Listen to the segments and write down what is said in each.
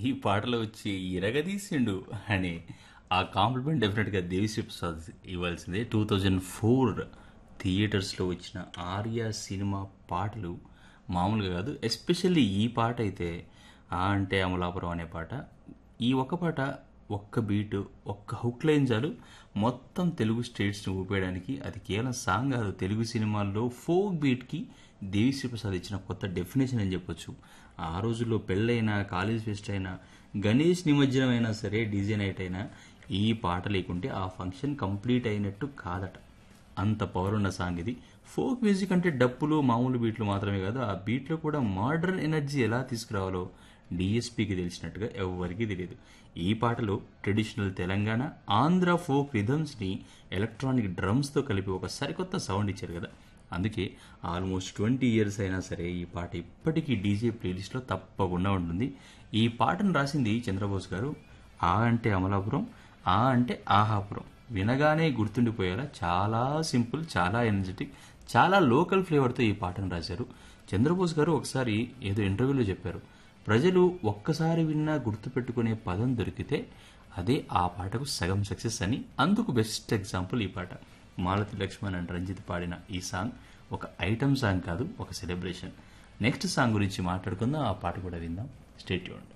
ఈ పాటలో వచ్చి ఇరగదీసిండు అని ఆ కాంప్లిమెంట్ డెఫినెట్గా దేవిశ్రీ ప్రసాద్ ఇవ్వాల్సిందే టూ థౌజండ్ ఫోర్ థియేటర్స్లో వచ్చిన ఆర్య సినిమా పాటలు మామూలుగా కాదు ఎస్పెషల్లీ ఈ పాట అయితే ఆ అంటే అమలాపురం అనే పాట ఈ ఒక్క పాట ఒక్క బీట్ ఒక్క హుక్ లైన్ చాలు మొత్తం తెలుగు స్టేట్స్ని ఊపేయడానికి అది కేవలం సాంగ్ కాదు తెలుగు సినిమాల్లో ఫోక్ బీట్కి దేవిశ్రీ ప్రసాద్ ఇచ్చిన కొత్త డెఫినేషన్ అని చెప్పొచ్చు ఆ రోజుల్లో పెళ్ళైనా కాలేజ్ ఫెస్ట్ అయినా గణేష్ నిమజ్జనం అయినా సరే డీజే నైట్ అయినా ఈ పాట లేకుంటే ఆ ఫంక్షన్ కంప్లీట్ అయినట్టు కాదట అంత పవర్ ఉన్న సాంగ్ ఇది ఫోక్ మ్యూజిక్ అంటే డప్పులు మామూలు బీట్లు మాత్రమే కాదు ఆ బీట్లో కూడా మోడర్న్ ఎనర్జీ ఎలా తీసుకురావాలో డిఎస్పీకి తెలిసినట్టుగా ఎవరికీ తెలియదు ఈ పాటలో ట్రెడిషనల్ తెలంగాణ ఆంధ్ర ఫోక్ రిథమ్స్ని ఎలక్ట్రానిక్ డ్రమ్స్తో కలిపి ఒక సరికొత్త సౌండ్ ఇచ్చారు కదా అందుకే ఆల్మోస్ట్ ట్వంటీ ఇయర్స్ అయినా సరే ఈ పాట ఇప్పటికీ డీజే ప్లేలిస్ట్లో తప్పకుండా ఉంటుంది ఈ పాటను రాసింది చంద్రబోస్ గారు ఆ అంటే అమలాపురం ఆ అంటే ఆహాపురం వినగానే గుర్తుండిపోయేలా చాలా సింపుల్ చాలా ఎనర్జెటిక్ చాలా లోకల్ ఫ్లేవర్తో ఈ పాటను రాశారు చంద్రబోస్ గారు ఒకసారి ఏదో ఇంటర్వ్యూలో చెప్పారు ప్రజలు ఒక్కసారి విన్నా గుర్తుపెట్టుకునే పదం దొరికితే అదే ఆ పాటకు సగం సక్సెస్ అని అందుకు బెస్ట్ ఎగ్జాంపుల్ ఈ పాట మాలతి లక్ష్మణ్ అండ్ రంజిత్ పాడిన ఈ సాంగ్ ఒక ఐటమ్ సాంగ్ కాదు ఒక సెలబ్రేషన్ నెక్స్ట్ సాంగ్ గురించి మాట్లాడుకుందాం ఆ పాట కూడా విందాం స్టేట్ చూడండి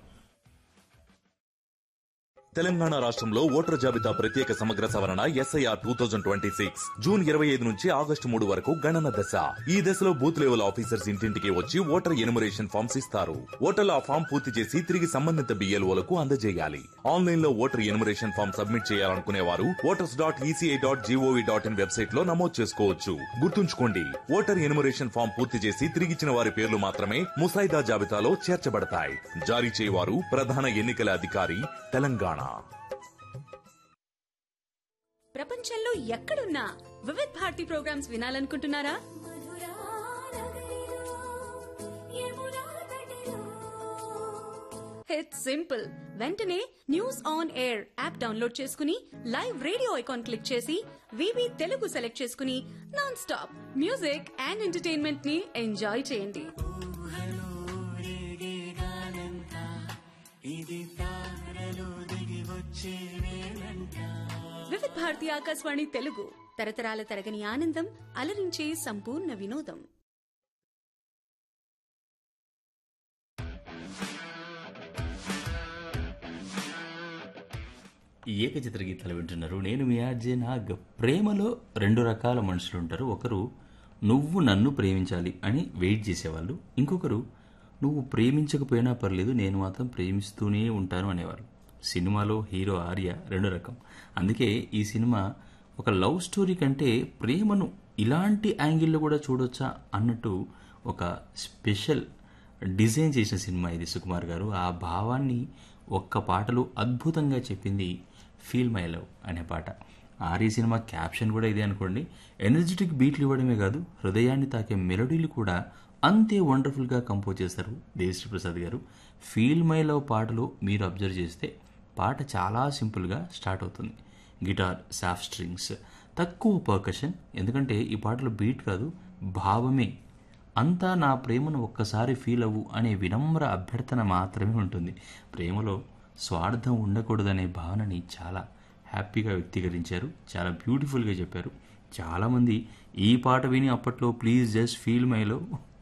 తెలంగాణ రాష్ట్రంలో ఓటర్ జాబితా ప్రత్యేక సమగ్ర సవరణ SIR two thousand twenty six June ఇరవై ఐదు నుంచి ఆగస్టు మూడు వరకు గణన దశ ఈ దశలో బూత్ లెవెల్ ఆఫీసర్స్ ఇంటింటికి వచ్చి ఓటర్ ఎనుమరేషన్ ఫామ్స్ ఇస్తారు ఓటర్లు ఆ ఫామ్ పూర్తి చేసి తిరిగి సంబంధిత బిఎల్ఓలకు అందజేయాలి ఆన్లైన్ లో ఓటర్ ఎనుమరేషన్ ఫామ్ సబ్మిట్ చేయాలనుకునే వారు voters dot ECI dot G O V dot in website లో నమోదు చేసుకోవచ్చు గుర్తుంచుకోండి ఓటర్ ఎనుమరేషన్ ఫామ్ పూర్తి చేసి తిరిగిచ్చిన వారి పేర్లు మాత్రమే ముసాయిదా జాబితాలో చేర్చబడతాయి జారీ చేయవారు ప్రధాన ఎన్నికల అధికారి తెలంగాణ ప్రపంచంలో ఎక్కడున్నా వివిధ్ భారతి ప్రోగ్రామ్స్ వినాలనుకుంటున్నారా ఇట్స్ సింపుల్ వెంటనే news on air app download చేసుకుని లైవ్ రేడియో ఐకాన్ క్లిక్ చేసి వివి తెలుగు సెలెక్ట్ చేసుకుని non stop music and entertainment ని ఎంజాయ్ చేయండి వివిధ్ భారతి ఆకాశవాణి తెలుగు తరతరాల తరగని ఆనందం అలరించే సంపూర్ణ వినోదం ఏకచిత్ర గీతాలు వింటున్నారు నేను మీ ఆర్జే నాగ్ ప్రేమలో రెండు రకాల మనుషులు ఉంటారు ఒకరు నువ్వు నన్ను ప్రేమించాలి అని వెయిట్ చేసేవాళ్ళు ఇంకొకరు నువ్వు ప్రేమించకపోయినా పర్లేదు నేను మాత్రం ప్రేమిస్తూనే ఉంటాను అనేవారు సినిమాలో హీరో ఆర్య రెండు రకం అందుకే ఈ సినిమా ఒక లవ్ స్టోరీ కంటే ప్రేమను ఇలాంటి యాంగిల్లో కూడా చూడొచ్చా అన్నట్టు ఒక స్పెషల్ డిజైన్ చేసిన సినిమా ఇది సుకుమార్ గారు ఆ భావాన్ని ఒక్క పాటలో అద్భుతంగా చెప్పింది ఫీల్ మై లవ్ అనే పాట ఆర్య సినిమా క్యాప్షన్ కూడా ఇదే అనుకోండి ఎనర్జెటిక్ బీట్లు ఇవ్వడమే కాదు హృదయాన్ని తాకే మెలడీలు కూడా అంతే వండర్ఫుల్గా కంపోజ్ చేస్తారు దేవిశ్రీ ప్రసాద్ గారు ఫీల్ మై లవ్ పాటలో మీరు అబ్జర్వ్ చేస్తే పాట చాలా సింపుల్గా స్టార్ట్ అవుతుంది గిటార్ సాఫ్ట్ స్ట్రింగ్స్ తక్కువ పర్కషన్ ఎందుకంటే ఈ పాటలో బీట్ కాదు భావమే అంతా నా ప్రేమను ఒక్కసారి ఫీల్ అవ్వు అనే వినమ్ర అభ్యర్థన మాత్రమే ఉంటుంది ప్రేమలో స్వార్థం ఉండకూడదనే భావనని చాలా హ్యాపీగా వ్యక్తీకరించారు చాలా బ్యూటిఫుల్గా చెప్పారు చాలామంది ఈ పాట విని అప్పట్లో ప్లీజ్ జస్ట్ ఫీల్ మైలో